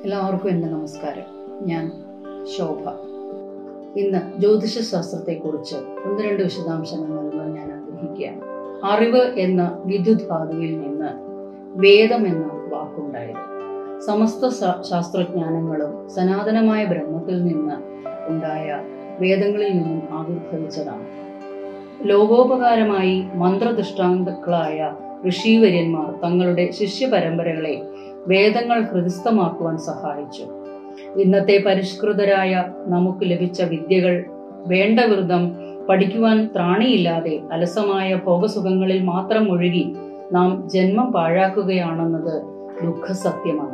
എല്ലാവർക്കും എൻ്റെ നമസ്കാരം ഞാൻ ശോഭ ഇന്ന് ജ്യോതിഷ ശാസ്ത്രത്തെക്കുറിച്ച് ഒന്ന് രണ്ട് വിശദാംശങ്ങൾ നൽകാൻ ഞാൻ ആഗ്രഹിക്കുകയാണ് അറിവ് എന്ന വിദ്യുത് ധാതുവിൽ നിന്ന് വേദം എന്ന വാക്കുണ്ടായത് സമസ്ത ശാ- ശാസ്ത്രജ്ഞാനങ്ങളും സനാതനമായ ബ്രഹ്മത്തിൽ നിന്ന് ഉണ്ടായ വേദങ്ങളിൽ നിന്നും ആവിർഭവിച്ചതാണ് ലോകോപകാരമായി മന്ത്രദൃഷ്ടാന്തക്കളായ ഋഷീവര്യന്മാർ തങ്ങളുടെ ശിഷ്യ പരമ്പരകളെ വേദങ്ങൾ ഹൃദിസ്ഥമാക്കുവാൻ സഹായിച്ചു ഇന്നത്തെ പരിഷ്കൃതരായ നമുക്ക് ലഭിച്ച വിദ്യകൾ വേണ്ട വിധം പഠിക്കുവാൻ ത്രാണിയില്ലാതെ അലസമായ ഭോഗസുഖങ്ങളിൽ മാത്രം ഒഴുകി നാം ജന്മം പാഴാക്കുകയാണെന്നത് ദുഃഖസത്യമാണ്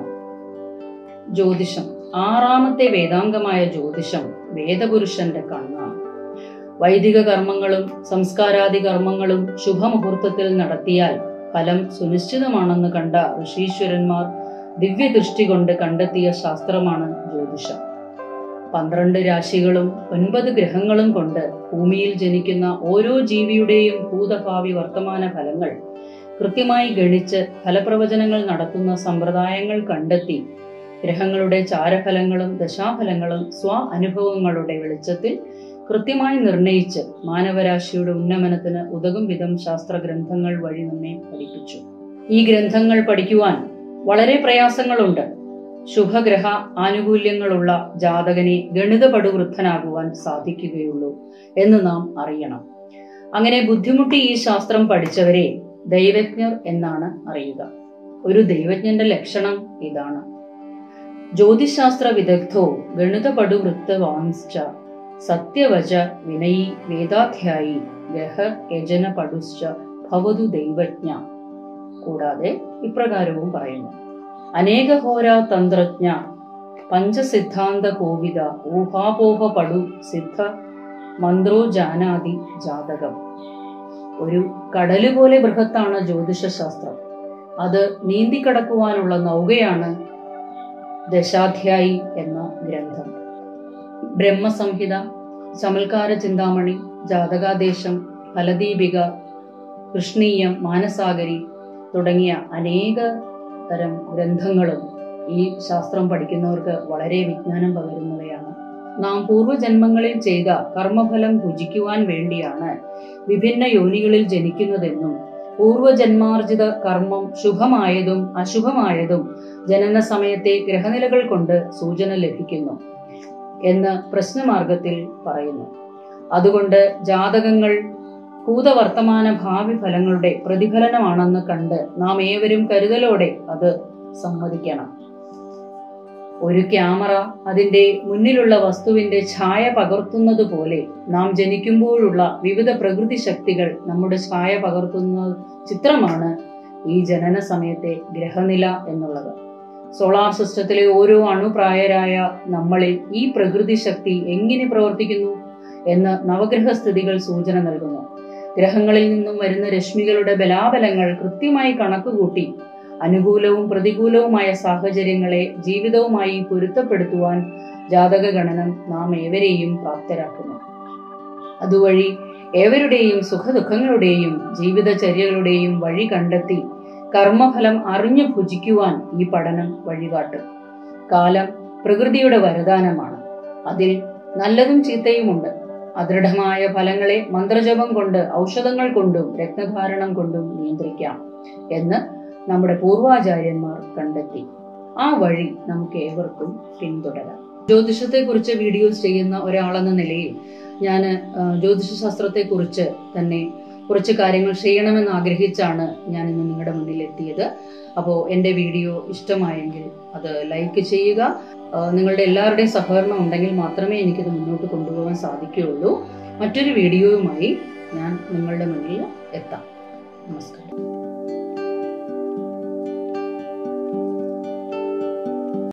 ജ്യോതിഷം ആറാമത്തെ വേദാംഗമായ ജ്യോതിഷം വേദപുരുഷന്റെ കണ്ണാണ് വൈദിക കർമ്മങ്ങളും സംസ്കാരാദി കർമ്മങ്ങളും ശുഭമുഹൂർത്തത്തിൽ നടത്തിയാൽ ഫലം സുനിശ്ചിതമാണെന്ന് കണ്ട ഋഷീശ്വരന്മാർ ദിവ്യദൃഷ്ടി കൊണ്ട് കണ്ടെത്തിയ ശാസ്ത്രമാണ് ജ്യോതിഷം പന്ത്രണ്ട് രാശികളും ഒൻപത് ഗ്രഹങ്ങളും കൊണ്ട് ഭൂമിയിൽ ജനിക്കുന്ന ഓരോ ജീവിയുടെയും ഭൂതഭാവി വർത്തമാന ഫലങ്ങൾ കൃത്യമായി ഗണിച്ച് ഫലപ്രവചനങ്ങൾ നടത്തുന്ന സമ്പ്രദായങ്ങൾ കണ്ടെത്തി ഗ്രഹങ്ങളുടെ ചാരഫലങ്ങളും ദശാഫലങ്ങളും സ്വ അനുഭവങ്ങളുടെ വെളിച്ചത്തിൽ കൃത്യമായി നിർണയിച്ച് മാനവരാശിയുടെ ഉന്നമനത്തിന് ഉതകും വിധം ശാസ്ത്രഗ്രന്ഥങ്ങൾ വഴി നമ്മെ പഠിപ്പിച്ചു ഈ ഗ്രന്ഥങ്ങൾ പഠിക്കുവാൻ വളരെ പ്രയാസങ്ങളുണ്ട് ശുഭഗ്രഹ ആനുകൂല്യങ്ങളുള്ള ജാതകനെ ഗണിതപടുവൃദ്ധനാകുവാൻ സാധിക്കുകയുള്ളൂ എന്ന് നാം അറിയണം അങ്ങനെ ബുദ്ധിമുട്ടി ഈ ശാസ്ത്രം പഠിച്ചവരെ ദൈവജ്ഞർ എന്നാണ് അറിയുക ഒരു ദൈവജ്ഞന്റെ ലക്ഷണം ഇതാണ് ജ്യോതിശാസ്ത്ര വിദഗ്ധോ ഗണിതപടുവൃത്തവാംശ്ച സത്യവച വിനയി വേദാധ്യായി ഗഹ യജന പടുശ്ച ഭവതു ദൈവജ്ഞ കൂടാതെ ഇപ്രകാരവും പറയുന്നു അനേകഹോര തന്ത്രജ്ഞ പഞ്ചസിദ്ധാന്ത കോവിത ഊഹാപോഹ പടു സിദ്ധ മന്ത്രോ ജാനാതി ജാതകം ഒരു കടല് പോലെ ബൃഹത്താണ് ജ്യോതിഷശാസ്ത്രം അത് നീന്തിക്കടക്കുവാനുള്ള നൗകയാണ് ദശാധ്യായി എന്ന ഗ്രന്ഥം ബ്രഹ്മസംഹിത ചമൽക്കാര ചിന്താമണി ജാതകാദേശം ഫലദീപിക കൃഷ്ണീയം മാനസാഗരി തുടങ്ങിയ അനേക തരം ഗ്രന്ഥങ്ങളും ഈ ശാസ്ത്രം പഠിക്കുന്നവർക്ക് വളരെ വിജ്ഞാനം പകരുന്നവയാണ് നാം പൂർവ്വജന്മങ്ങളിൽ ചെയ്ത കർമ്മഫലം ഭുജിക്കുവാൻ വേണ്ടിയാണ് വിഭിന്ന യോനികളിൽ ജനിക്കുന്നതെന്നും പൂർവ്വജന്മാർജിത കർമ്മം ശുഭമായതും അശുഭമായതും ജനന സമയത്തെ ഗ്രഹനിലകൾ കൊണ്ട് സൂചന ലഭിക്കുന്നു എന്ന് പ്രശ്നമാർഗത്തിൽ പറയുന്നു അതുകൊണ്ട് ജാതകങ്ങൾ ഭൂതവർത്തമാന ഭാവി ഫലങ്ങളുടെ പ്രതിഫലനമാണെന്ന് കണ്ട് നാം ഏവരും കരുതലോടെ അത് സമ്മതിക്കണം ഒരു ക്യാമറ അതിന്റെ മുന്നിലുള്ള വസ്തുവിന്റെ ഛായ പകർത്തുന്നത് പോലെ നാം ജനിക്കുമ്പോഴുള്ള വിവിധ പ്രകൃതി ശക്തികൾ നമ്മുടെ ഛായ പകർത്തുന്ന ചിത്രമാണ് ഈ ജനന സമയത്തെ ഗ്രഹനില എന്നുള്ളത് സോളാർ സിസ്റ്റത്തിലെ ഓരോ അണുപ്രായരായ നമ്മളിൽ ഈ പ്രകൃതി ശക്തി എങ്ങനെ പ്രവർത്തിക്കുന്നു എന്ന് നവഗ്രഹ സ്ഥിതികൾ സൂചന നൽകുന്നു ഗ്രഹങ്ങളിൽ നിന്നും വരുന്ന രശ്മികളുടെ ബലാബലങ്ങൾ കൃത്യമായി കണക്കുകൂട്ടി അനുകൂലവും പ്രതികൂലവുമായ സാഹചര്യങ്ങളെ ജീവിതവുമായി പൊരുത്തപ്പെടുത്തുവാൻ ജാതക ഗണനം നാം ഏവരെയും പ്രാപ്തരാക്കുന്നു അതുവഴി ഏവരുടെയും സുഖദുഃഖങ്ങളുടെയും ജീവിതചര്യകളുടെയും വഴി കണ്ടെത്തി കർമ്മഫലം അറിഞ്ഞു ഭുജിക്കുവാൻ ഈ പഠനം വഴികാട്ടും കാലം പ്രകൃതിയുടെ വരദാനമാണ് അതിൽ നല്ലതും ചീത്തയുമുണ്ട് അദൃഢമായ ഫലങ്ങളെ മന്ത്രജപം കൊണ്ട് ഔഷധങ്ങൾ കൊണ്ടും രത്നധാരണം കൊണ്ടും നിയന്ത്രിക്കാം എന്ന് നമ്മുടെ പൂർവാചാര്യന്മാർ കണ്ടെത്തി ആ വഴി നമുക്ക് ഏവർക്കും പിന്തുടരാം ജ്യോതിഷത്തെ കുറിച്ച് വീഡിയോസ് ചെയ്യുന്ന ഒരാളെന്ന നിലയിൽ ഞാൻ ജ്യോതിഷ ശാസ്ത്രത്തെ കുറിച്ച് തന്നെ കുറച്ച് കാര്യങ്ങൾ ചെയ്യണമെന്ന് ആഗ്രഹിച്ചാണ് ഞാൻ ഇന്ന് നിങ്ങളുടെ മുന്നിൽ എത്തിയത് അപ്പോൾ എൻ്റെ വീഡിയോ ഇഷ്ടമായെങ്കിൽ അത് ലൈക്ക് ചെയ്യുക ആ, നിങ്ങളുടെ എല്ലാവരുടെയും സഹകരണം ഉണ്ടെങ്കിൽ മാത്രമേ എനിക്കിത് മുന്നോട്ട് കൊണ്ടുപോകാൻ സാധിക്കുകയുള്ളൂ മറ്റൊരു വീഡിയോയുമായി ഞാൻ നിങ്ങളുടെ മുന്നിൽ എത്താം നമസ്കാരം